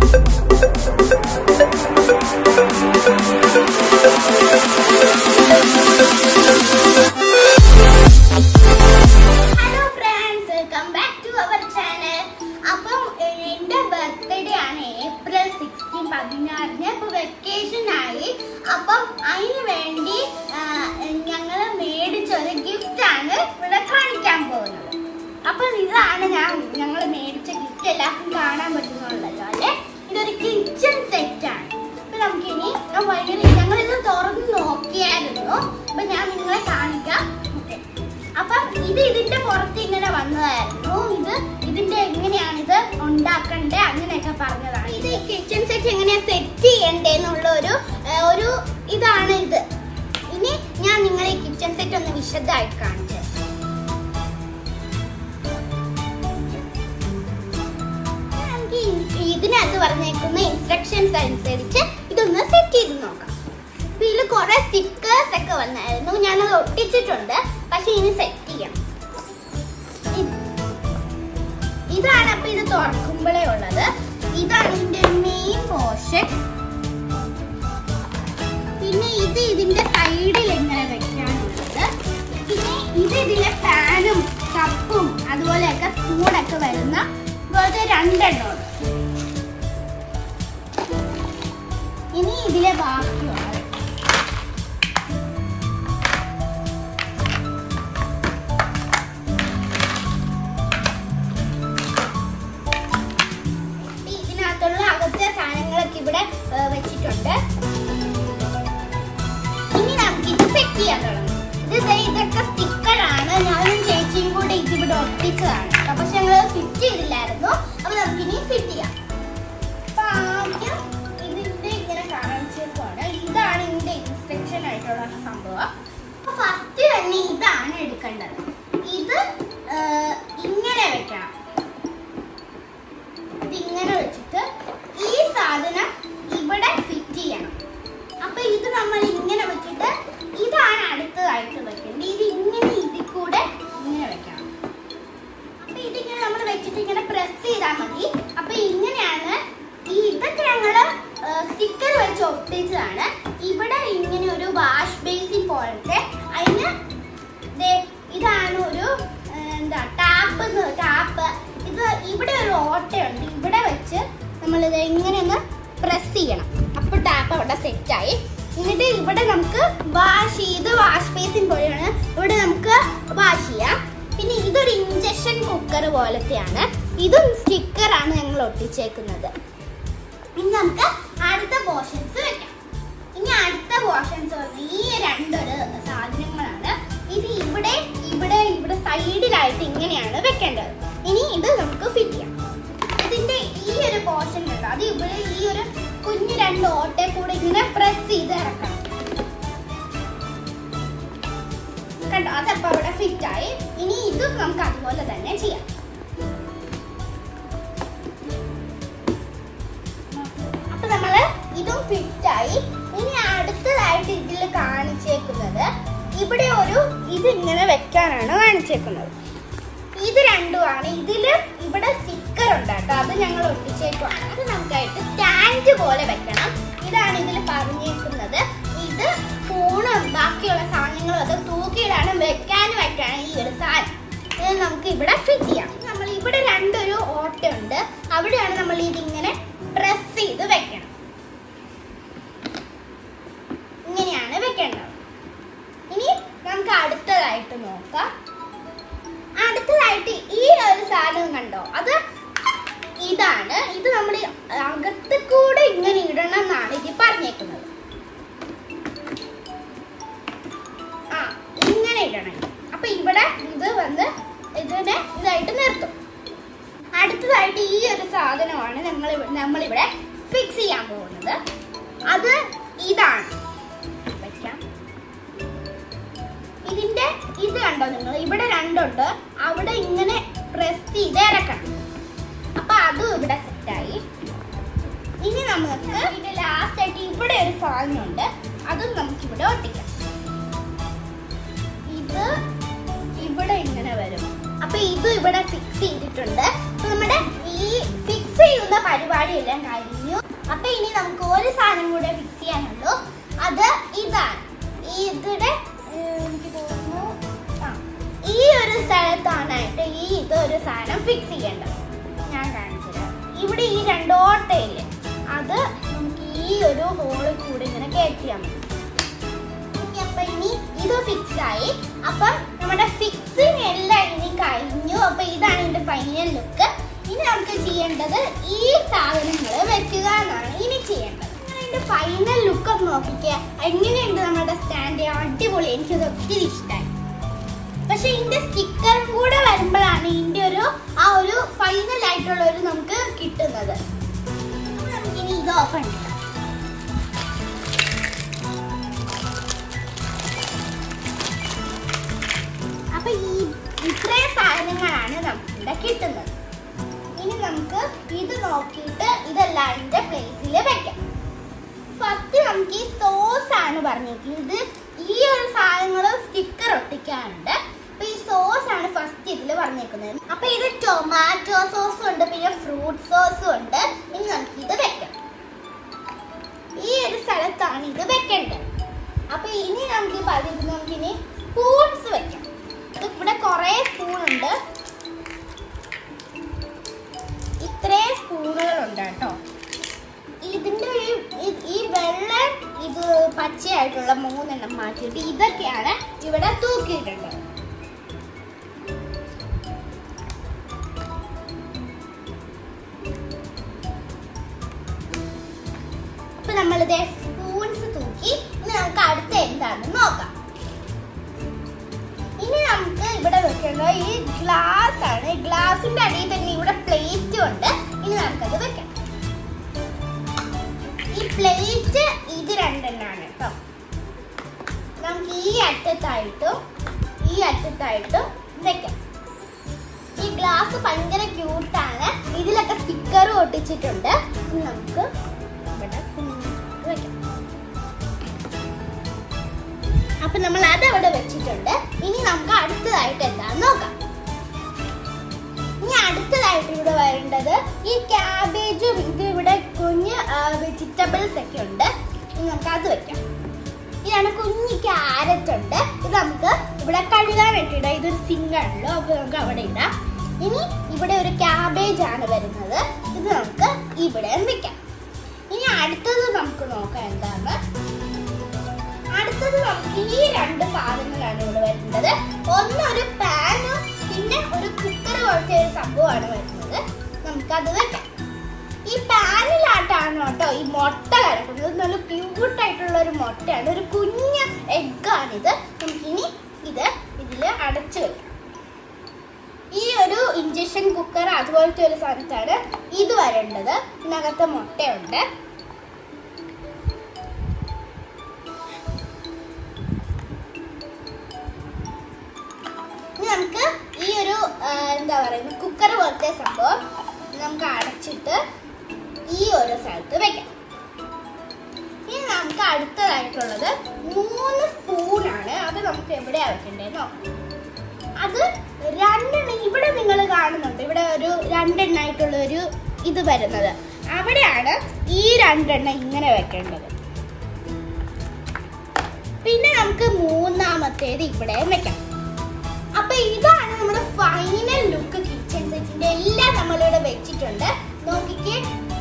Hello friends welcome back to our channel അപ്പം ഏഹ്, എൻ്റെ ബർത്ത്ഡേ ആണ് ഏപ്രിൽ സിക്സ്റ്റീൻ പതിനാറിന് ഇപ്പോൾ വെക്കേഷൻ ആയി അപ്പം അതിന് വേണ്ടി ഞങ്ങൾ മേടിച്ച ഒരു ഗിഫ്റ്റ് ആണ് ഇവിടെ കാണിക്കാൻ പോകുന്നത് അപ്പം ഇതാണ് ഞാൻ ഞങ്ങൾ മേടിച്ച ഗിഫ്റ്റ് എല്ലാവർക്കും കാണാൻ പറ്റുന്നുള്ളല്ലോ അല്ലേ ഇതൊരു കിച്ചൺ സെറ്റ് ആണ് അപ്പൊ നമുക്കിനി ഞാൻ ഭയങ്കര ഞങ്ങളിത് തുറന്ന് നോക്കിയായിരുന്നു അപ്പൊ ഞാൻ നിങ്ങളെ കാണിക്കാം Okay. അപ്പം ഇത് ഇതിന്റെ പുറത്ത് ഇങ്ങനെ വന്നതായിരുന്നു ഇത് ഇതിന്റെ എങ്ങനെയാണ് ഇത് ഉണ്ടാക്കണ്ടേ അങ്ങനെയൊക്കെ പറഞ്ഞതാണ് ഇത് കിച്ചൺ സെറ്റ് എങ്ങനെയാ സെറ്റ് ചെയ്യണ്ടേന്നുള്ള ഒരു ഏർ, ഒരു ഇതാണ് ഇത് ഇനി ഞാൻ നിങ്ങളെ ഈ കിച്ചൺ സെറ്റ് ഒന്ന് വിശദമായിട്ട് കാണിച്ചു നമുക്ക് ഈ- ഇതിനകത്ത് പറഞ്ഞേക്കുന്ന ഇൻസ്ട്രക്ഷൻസ് അനുസരിച്ച് ഇതൊന്ന് സെറ്റ് ചെയ്ത് നോക്കാം അപ്പൊ ഇതിൽ കുറെ സ്റ്റിക്കേഴ്സ് ഒക്കെ വന്നായിരുന്നു ഞാനത് ഒട്ടിച്ചിട്ടുണ്ട് പക്ഷെ ഇനി സെറ്റ് ചെയ്യാം ഇ- ഇതാണ് അപ്പൊ ഇത് തുറക്കുമ്പോഴേ ഉള്ളത് ഇതാണ് ഇതിന്റെ മെയിൻ പോർഷൻ പിന്നെ ഇത് ഇതിന്റെ സൈഡിൽ ഇങ്ങനെ വെക്കാനുള്ളത് പിന്നെ ഇത് ഇതിലെ ഫാനും കപ്പും അതുപോലെയൊക്കെ സ്പൂണൊക്കെ വരുന്ന ഇതുപോലത്തെ രണ്ടെണ്ണം ഉണ്ട് ഇനി ഇതിലെ ബാക്കിയുള്ളത് ഇതിനകത്തുള്ള അകത്തെ സാധനങ്ങളൊക്കെ ഇവിടെ ഏ, വെച്ചിട്ടുണ്ട് ഇനി നമുക്ക് ഇത് സെറ്റ് ചെയ്യാൻ തുടങ്ങാം ഇത് ദേ ഇതൊക്കെ സ്റ്റിക്കറാണ് ഞാനും ചേച്ചിയും കൂടെ ഇത് ഇവിടെ ഒട്ടിച്ചതാണ് കേട്ടോ. പക്ഷെ ഞങ്ങൾ ഫിറ്റ് ചെയ്തില്ലായിരുന്നു അപ്പൊ നമുക്ക് ഇനി ഫിറ്റ് ചെയ്യാം അപ്പൊ ആദ്യം ഇതിന്റെ ഇങ്ങനെ കാണിച്ചേക്കാണ് ഇതാണ് ഇതിന്റെ ഇൻസ്ട്രക്ഷൻ ആയിട്ടുള്ള സംഭവം ഫസ്റ്റ് തന്നെ ഇതാണ് എടുക്കേണ്ടത് ഇത് ഏ, ഇങ്ങനെ വെക്കണം ഇതിങ്ങനെ വെച്ചിട്ട് ഈ സാധനം ഇവിടെ ഫിറ്റ് ചെയ്യണം അപ്പൊ ഇത് നമ്മൾ ഇങ്ങനെ വെച്ചിട്ട് ഇതാണ് അടുത്തതായിട്ട് വെക്കേണ്ടത് ഇത് ഇങ്ങനെ ഇതിൽ കൂടെ ഇങ്ങനെ വെക്കണം അപ്പൊ ഇതിങ്ങനെ നമ്മൾ വെച്ചിട്ട് ഇങ്ങനെ പ്രസ് ചെയ്താൽ മതി അപ്പൊ ഇങ്ങനെയാണ് ഈ ഇതൊക്കെ ഞങ്ങള് സ്റ്റിക്കർ വെച്ച് ഒട്ടിച്ചതാണ് ഇവിടെ ഇങ്ങനെ ഒരു വാഷ് ബേസിൻ പോലത്തെ അതിന് ദേ ഇതാണ് ഒരു ആ, എന്താ ടാപ്പ് ടാപ്പ് ഇത് ഇവിടെ ഒരു ഓട്ടയുണ്ട് ഇവിടെ വെച്ച് നമ്മൾ ഇത് ഇങ്ങനെ ഒന്ന് പ്രസ് ചെയ്യണം അപ്പോൾ ടാപ്പ് അവിടെ സെറ്റായി എന്നിട്ട് ഇവിടെ നമുക്ക് വാഷ് ചെയ്ത് വാഷ് ബേസിൻ പോലെയാണ് ഇവിടെ നമുക്ക് വാഷ് ചെയ്യാം പിന്നെ ഇതൊരു ഇഞ്ചക്ഷൻ കുക്കർ പോലത്തെയാണ് ഇതും സ്റ്റിക്കറാണ് ഞങ്ങൾ ഒട്ടിച്ചേക്കുന്നത് ഇനി നമുക്ക് അടുത്ത പോർഷൻസ് വെക്കാം ഇനി അടുത്ത പോർഷൻസ് പറഞ്ഞ ഈ രണ്ടൊരു സാധനങ്ങളാണ് ഇത് ഇവിടെ ഇവിടെ ഇവിടെ സൈഡിലായിട്ട് ഇങ്ങനെയാണ് വെക്കേണ്ടത് ഇനി ഇത് നമുക്ക് ഫിറ്റ് ചെയ്യാം ഇതിന്റെ ഈ ഒരു പോർഷൻ ഉണ്ട് അത് ഇവിടെ ഈ ഒരു കുഞ്ഞു രണ്ട് ഓട്ടെ കൂടെ ഇങ്ങനെ പ്രസ് ചെയ്ത് ഇറക്കണം കണ്ടോ അതപ്പോ അവിടെ ഫിറ്റ് ആയി ഇനി ഇതും നമുക്ക് അതുപോലെ തന്നെ ചെയ്യാം അപ്പൊ നമ്മള് ഇതും ഫിറ്റ് ആയി ഇനി അടുത്തതായിട്ട് ഇതിൽ കാണിച്ചേക്കുന്നത് ഇവിടെ ഒരു ഇത് ഇങ്ങനെ വെക്കാനാണ് കാണിച്ചേക്കുന്നത് ഇത് രണ്ടുമാണ് ഇതില് ഇവിടെ സ്റ്റിക്കർ ഉണ്ട് കേട്ടോ അത് ഞങ്ങൾ ഒട്ടിച്ചേക്കുവാണ് അത് നമുക്കായിട്ട് സ്റ്റാൻഡ് പോലെ വെക്കണം ഇതാണ് ഇതിൽ പറഞ്ഞേക്കുന്നത് ഇത് സ്പൂണും ബാക്കിയുള്ള സാധനങ്ങളും അത് തൂക്കിയിടാനും വെക്കാനും വെക്കാനും ഈ ഒരു സാധനം ഇത് നമുക്ക് ഇവിടെ ഫിറ്റ് ചെയ്യാം നമ്മൾ ഇവിടെ രണ്ടൊരു ഓട്ടയുണ്ട് അവിടെയാണ് നമ്മൾ ഇതിങ്ങനെ പ്രസ് ചെയ്ത് വെക്കണം ഇങ്ങനെയാണ് വെക്കേണ്ടത് ഇനി നമുക്ക് അടുത്തതായിട്ട് നോക്കാം അടുത്തതായിട്ട് ഈ ഒരു സാധനം കണ്ടോ അത് ഇതാണ് ഇത് നമ്മൾ അകത്ത് കൂടെ ഇങ്ങനെ ഇടണം എന്നാണ് ഇത് പറഞ്ഞേക്കുന്നത് ആ ഇങ്ങനെ ഇടണം അപ്പൊ ഇവിടെ ഇത് വന്ന് ഇതിനെ ഇതായിട്ട് നിർത്തും അടുത്തതായിട്ട് ഈ ഒരു സാധനമാണ് നമ്മൾ നമ്മളിവിടെ ഫിക്സ് ചെയ്യാൻ പോകുന്നത് അത് ഇതാണ് വെക്കാം ഇതിന്റെ ഇത് കണ്ടോ നിങ്ങൾ ഇവിടെ രണ്ടുണ്ട് അവിടെ ഇങ്ങനെ പ്രസ് ചെയ്ത് ഇറക്കണം അപ്പൊ അതും ഇവിടെ സെറ്റായി ഇനി നമുക്ക് ഇത് ലാസ്റ്റ് ആയിട്ട് ഇവിടെ ഒരു സാധനം ഉണ്ട് അതും നമുക്ക് ഇവിടെ ഒട്ടിക്കാം ഇത് ഇവിടെ ഇങ്ങനെ വരും അപ്പൊ ഇത് ഇവിടെ ഫിക്സ് ചെയ്തിട്ടുണ്ട് അപ്പൊ നമ്മുടെ ഈ ഫിക്സ് ചെയ്യുന്ന പരിപാടി എല്ലാം കഴിഞ്ഞു അപ്പൊ ഇനി നമുക്ക് ഒരു സാധനം കൂടെ ഫിക്സ് ചെയ്യാനുള്ളൂ അത് ഇതാണ് ഇതിടെ ഏർ, എനിക്ക് തോന്നുന്നു ആ, ഈ ഒരു സ്ഥലത്താണായിട്ട് ഈ ഇതൊരു സാധനം ഫിക്സ് ചെയ്യേണ്ടത് ഞാൻ കാണിച്ചത് ഇവിടെ ഈ രണ്ടോട്ടയില്ലേ അത് നമുക്ക് ഈ ഒരു ഹോളിൽ കൂടി ഇങ്ങനെ കയറ്റിയാൽ മതി ഓക്കേ, അപ്പൊ ഇനി ഇത് ഫിക്സ് ആയി അപ്പം നമ്മുടെ ഫിക്സിങ് എല്ലാം ഇനി കഴിഞ്ഞു അപ്പൊ ഇതാണ് ഇതിന്റെ ഫൈനൽ ലുക്ക് ഇനി നമുക്ക് ചെയ്യേണ്ടത് ഈ സാധനങ്ങൾ വെക്കുക എന്നാണ് ഇനി ചെയ്യേണ്ടത് ഇതിന്റെ ഫൈനൽ ലുക്ക് ഒന്ന് നോക്കിക്കേ എങ്ങനെയുണ്ട് നമ്മുടെ സ്റ്റാൻഡ് അടിപൊളി എനിക്കത് ഒത്തിരി ഇഷ്ടമായി പക്ഷെ ഇതിന്റെ സ്റ്റിക്കർ കൂടെ വരുമ്പോഴാണ് ഇതിന്റെ ഒരു ആ ഒരു ഫൈനൽ ആയിട്ടുള്ള ഒരു നമുക്ക് കിട്ടുന്നത് അപ്പൊ നമുക്കിനി ഇത് ഓപ്പൺ ചെയ്യാം അപ്പൊ ഈ ഇത്രയും സാധനങ്ങളാണ് നമുക്കിവിടെ കിട്ടുന്നത് ഇനി നമുക്ക് ഇത് നോക്കിയിട്ട് ഇതെല്ലാം അതിന്റെ പ്ലേസിൽ വെക്കാം ഫസ്റ്റ് നമുക്ക് ഈ സോസ് ആണ് പറഞ്ഞിരിക്കുന്നത് ഇത് ഈ ഒരു സാധനങ്ങൾ സ്റ്റിക്കർ ഒട്ടിക്കാനുണ്ട് അപ്പൊ ഈ സോസ് ആണ് ഫസ്റ്റ് ഇതിൽ പറഞ്ഞേക്കുന്നത് അപ്പൊ ഇത് ടൊമാറ്റോ സോസും ഉണ്ട് പിന്നെ ഫ്രൂട്ട് സോസും ഉണ്ട് ഇനി നമുക്ക് ഇത് വെക്കാം ഈ ഒരു സ്ഥലത്താണ് ഇത് വെക്കേണ്ടത് അപ്പൊ ഇനി നമുക്ക് പറഞ്ഞിട്ട് നമുക്ക് ഇനി സ്പൂൺസ് വെക്കാം ഇത് ഇവിടെ കുറെ സ്പൂൺ ഉണ്ട് ഇത്രയും സ്പൂണുകളുണ്ട് കേട്ടോ ഇതിന്റെ ഈ ഈ- ഈ വെള്ള ഇത് പച്ചയായിട്ടുള്ള മൂന്നെണ്ണം മാറ്റിയിട്ട് ഇതൊക്കെയാണ് ഇവിടെ തൂക്കിയിട്ടുള്ളത് അപ്പൊ നമ്മളിത് സ്പൂൺസ് തൂക്കി ഇനി നമുക്ക് അടുത്ത എന്താണെന്ന് നോക്കാം ഇനി നമുക്ക് ഇവിടെ വെക്കേണ്ടത് ഈ ഗ്ലാസ് ആണ് ഗ്ലാസിന്റെ അടിയിൽ തന്നെ ഇവിടെ പ്ലേറ്റും ഉണ്ട് ഇനി നമുക്കത് വെക്കാം ഈ പ്ലേറ്റ് ഇത് രണ്ടെണ്ണാണ് കേട്ടോ നമുക്ക് ഈ അറ്റത്തായിട്ടും ഈ അറ്റത്തായിട്ടും വെക്കാം ഈ ഗ്ലാസ് ഭയങ്കര ക്യൂട്ടാണ് ഇതിലൊക്കെ സ്റ്റിക്കറും ഒട്ടിച്ചിട്ടുണ്ട് ഇനി നമുക്ക് ഇവിടെ കുഞ്ഞിട്ട് വെക്കാം അപ്പൊ നമ്മൾ അത് അവിടെ വെച്ചിട്ടുണ്ട് ഇനി നമുക്ക് അടുത്തതായിട്ട് എന്താന്ന് നോക്കാം ഇനി അടുത്തതായിട്ട് ഇവിടെ വരേണ്ടത് ഈ ക്യാബേജും ഇത് ഇവിടെ കുഞ്ഞ് വെജിറ്റബിൾസ് ഒക്കെ ഉണ്ട് ഇനി നമുക്ക് അത് വെക്കാം ഇതാണ് കുഞ്ഞ് ക്യാരറ്റ് ഉണ്ട് ഇത് നമുക്ക് ഇവിടെ കഴുകാൻ വേണ്ടിയിടാം ഇതൊരു സിങ്കാണല്ലോ അപ്പൊ നമുക്ക് അവിടെ ഇടാം ഇനി ഇവിടെ ഒരു ക്യാബേജ് ആണ് വരുന്നത് ഇത് നമുക്ക് ഇവിടെ വെക്കാം ഇനി അടുത്തത് നമുക്ക് നോക്കാം എന്താണ് അടുത്തത് നമുക്ക് ഈ രണ്ട് സാധനങ്ങളാണ് ഇവിടെ വരുന്നത് ഒന്ന് ഒരു പാനും പിന്നെ ഒരു കുക്കർ പോലത്തെ ഒരു സംഭവമാണ് വരുന്നത് നമുക്കത് വെക്കാം ഈ പാനിലാട്ടാണ് കേട്ടോ ഈ മുട്ട കിടക്കുന്നത് നല്ല ക്യൂട്ട് ആയിട്ടുള്ള ഒരു മുട്ടയാണ് ഒരു കുഞ്ഞ എഗ്ഗാണിത് നമുക്കിനി ഇത് ഇതിൽ അടച്ചു വെക്കാം ഈ ഒരു ഇഞ്ചക്ഷൻ കുക്കർ അതുപോലത്തെ ഒരു സാധനത്താണ് ഇത് വരേണ്ടത് ഇതിനകത്ത് മുട്ടയുണ്ട് ഇനി നമുക്ക് ഈ ഒരു ആ, എന്താ പറയുന്നത് കുക്കർ പോലത്തെ സംഭവം നമുക്ക് അടച്ചിട്ട് ഈ ഒരു സ്ഥലത്ത് വെക്കാം ഇനി നമുക്ക് അടുത്തതായിട്ടുള്ളത് മൂന്ന് സ്പൂണാണ് അത് നമുക്ക് എവിടെയാ വെക്കേണ്ടതെന്നോ അത് രണ്ടെണ്ണം ഇവിടെ നിങ്ങൾ കാണുന്നുണ്ട് ഇവിടെ ഒരു രണ്ടെണ്ണായിട്ടുള്ള ഒരു ഇത് വരുന്നത് അവിടെയാണ് ഈ രണ്ടെണ്ണം ഇങ്ങനെ വെക്കേണ്ടത് പിന്നെ നമുക്ക് മൂന്നാമത്തേത് ഇവിടെ വെക്കാം അപ്പൊ ഇതാണ് നമ്മുടെ ഫൈനൽ ലുക്ക് കിച്ചൺ സെറ്റിന്റെ എല്ലാം നമ്മളിവിടെ വെച്ചിട്ടുണ്ട് നോക്കിക്കേ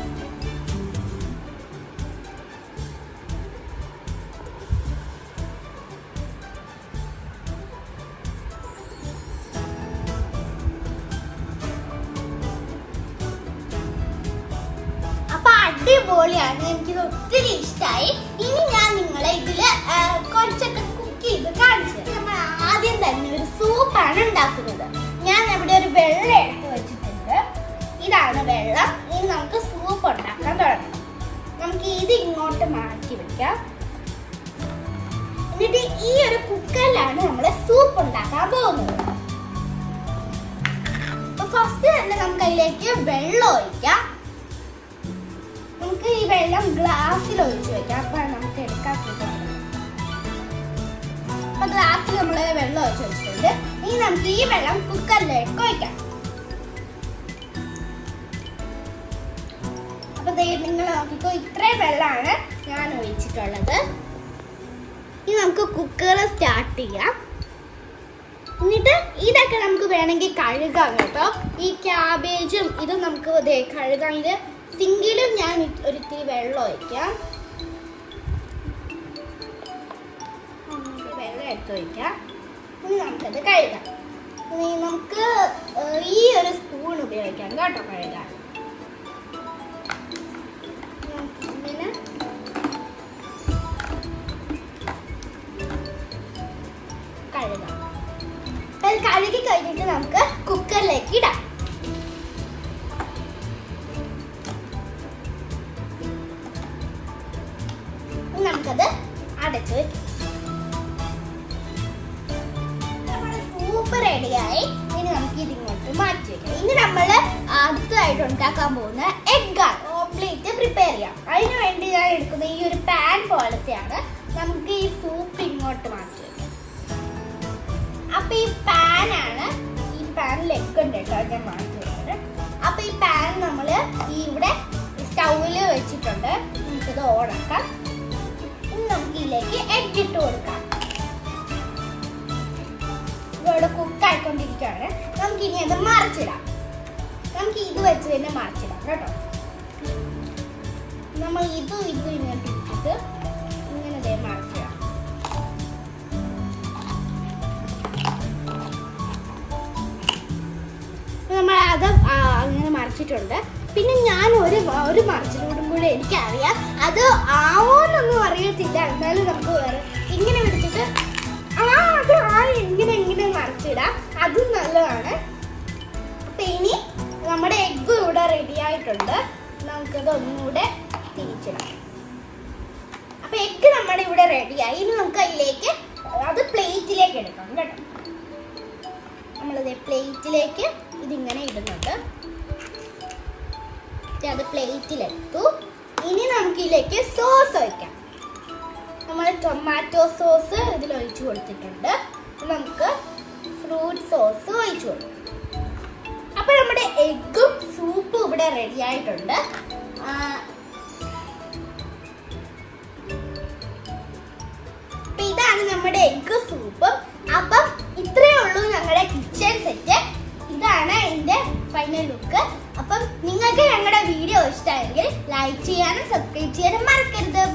അപ്പൊ അടിപൊളിയാണ് എനിക്കിത് ഒത്തിരി ഇഷ്ടമായി ഇനി ഞാൻ നിങ്ങളെ ഇതില് ആ, കുറച്ചൊക്കെ കുക്ക് ചെയ്ത് കാണിച്ചു തരാം. നമ്മൾ ആദ്യം തന്നെ ഒരു സൂപ്പാണ് ഉണ്ടാക്കുന്നത് ഞാൻ ഇവിടെ ഒരു വെള്ളം എടുത്ത് വെച്ചിട്ടുണ്ട് ഇതാണ് വെള്ളം ഇനി നമുക്ക് സൂപ്പ് ഉണ്ടാക്കാൻ തുടങ്ങാം നമുക്ക് ഇത് ഇങ്ങോട്ട് മാറ്റി വെക്കാം എന്നിട്ട് ഈ ഒരു കുക്കറിലാണ് നമ്മൾ സൂപ്പ് ഉണ്ടാക്കാൻ പോകുന്നത് ഫസ്റ്റ് തന്നെ നമുക്ക് അതിലേക്ക് വെള്ളം ഒഴിക്കാം നമുക്ക് ഈ വെള്ളം ഗ്ലാസ്സിൽ ഒഴിച്ചു വെക്കാം അപ്പൊ നമുക്ക് എടുക്കാൻ സുഖമാണ് അപ്പൊ ഗ്ലാസ്സിൽ നമ്മൾ വെള്ളം ഒഴിച്ചു വെച്ചിട്ടുണ്ട് ഇനി നമുക്ക് ഈ വെള്ളം കുക്കറിലേക്ക് ഒഴിക്കാം ദേ നിങ്ങൾ നോക്കിക്കോ ഇത്രയും വെള്ളമാണ് ഞാൻ ഒഴിച്ചിട്ടുള്ളത് ഇനി നമുക്ക് കുക്കർ സ്റ്റാർട്ട് ചെയ്യാം എന്നിട്ട് ഇതൊക്കെ നമുക്ക് വേണമെങ്കിൽ കഴുകാം കേട്ടോ ഈ ക്യാബേജും ഇതും നമുക്ക് ദേ കഴുകാം ഇത് സിങ്കിലും ഞാൻ ഇ- ഒരിത്തിരി വെള്ളം ഒഴിക്കാം നമുക്ക് വെള്ളം എടുത്ത് ഒഴിക്കാം ഇനി നമുക്കത് കഴുകാം ഇനി നമുക്ക് ഏഹ്, ഈ ഒരു സ്പൂൺ ഉപയോഗിക്കാം കേട്ടോ കഴുകാൻ നമുക്ക് ഇങ്ങനെ കഴുകാം അപ്പൊ അത് കഴുകി കഴിഞ്ഞിട്ട് നമുക്ക് കുക്കറിലേക്ക് ഇടാം ഇനി നമുക്കത് അടച്ചു വെക്കാം നമ്മുടെ സൂപ്പ് റെഡിയായി ഇനി നമുക്ക് ഇതിങ്ങോട്ട് മാറ്റി വെക്കാം ഇനി നമ്മൾ അടുത്തതായിട്ട് ഉണ്ടാക്കാൻ പോകുന്ന എഗ്ഗാണ് ഓംപ്ലേറ്റ് പ്രിപ്പയർ ചെയ്യാം അതിന് വേണ്ടി ഞാൻ എടുക്കുന്ന ഈ ഒരു പാൻ പോലത്തെയാണ് നമുക്ക് ഈ സൂപ്പ് ഇങ്ങോട്ട് മാറ്റി വെക്കാം അപ്പൊ ഈ പാനാണ് ഈ പാനിൽ എഗ് ഉണ്ട് കേട്ടോ ഞാൻ മാറ്റി വെച്ചത് അപ്പൊ ഈ പാൻ നമ്മൾ ഈ ഇവിടെ സ്റ്റൗവിൽ വെച്ചിട്ടുണ്ട് നമുക്കിത് ഓണാക്കാം ഇനി നമുക്ക് ഇതിലേക്ക് എഗ് ഇട്ട് കൊടുക്കാം ഇവിടെ കുക്ക് ആയിക്കൊണ്ടിരിക്കുകയാണ് നമുക്ക് ഇനി അത് മറിച്ചിടാം നമുക്ക് ഇത് വെച്ച് തന്നെ മറിച്ചിടാം കേട്ടോ നമ്മൾ ഇതും ഇതും ഇങ്ങനെ പിടിച്ചിട്ട് ഇങ്ങനെ ദേ മറിച്ചിടാം നമ്മൾ അത് ആ, അങ്ങനെ മറിച്ചിട്ടുണ്ട് പിന്നെ ഞാൻ ഒരു ഒരു മറിച്ചിലൂടും കൂടെ എനിക്കറിയാം അത് ആവോന്നൊന്നും അറിയത്തില്ല എന്നാലും നമുക്ക് വേറെ ഇങ്ങനെ പിടിച്ചിട്ട് ആ അത് ആ ഇങ്ങനെ ഇങ്ങനെ മറിച്ചിടാം അതും നല്ലതാണ് അപ്പൊ ഇനി നമ്മുടെ എഗ്ഗ് ഇവിടെ റെഡി ആയിട്ടുണ്ട് നമുക്കത് ഒന്നുകൂടെ തിരിച്ചിടാം അപ്പൊ എഗ്ഗ് നമ്മുടെ ഇവിടെ റെഡിയായി ഇനി നമുക്ക് അതിലേക്ക് അത് പ്ലേറ്റിലേക്ക് എടുക്കാം കേട്ടോ നമ്മളിത് പ്ലേറ്റിലേക്ക് ഇതിങ്ങനെ ഇടുന്നുണ്ട് ദേ അത് പ്ലേറ്റിലെടുത്തു ഇനി നമുക്ക് ഇതിലേക്ക് സോസ് ഒഴിക്കാം നമ്മൾ ടൊമാറ്റോ സോസ് ഇതിൽ ഒഴിച്ചു കൊടുത്തിട്ടുണ്ട് ഇനി നമുക്ക് ഫ്രൂട്ട് സോസ് ഒഴിച്ചു കൊടുക്കും അപ്പൊ നമ്മുടെ എഗ്ഗും സൂപ്പും ഇവിടെ റെഡി ആയിട്ടുണ്ട് ആ, അപ്പൊ ഇതാണ് നമ്മുടെ എഗ്ഗ് സൂപ്പ് അപ്പം ഇത്രയേ ഉള്ളൂ ഞങ്ങളുടെ കിച്ചൺ സെറ്റ് ഇതാണ് എന്റെ ഫൈനൽ ലുക്ക് അപ്പം നിങ്ങൾക്ക് ഞങ്ങളുടെ വീഡിയോ ഇഷ്ടമായെങ്കിൽ ലൈക്ക് ചെയ്യാനും സബ്സ്ക്രൈബ് ചെയ്യാനും മറക്കരുത്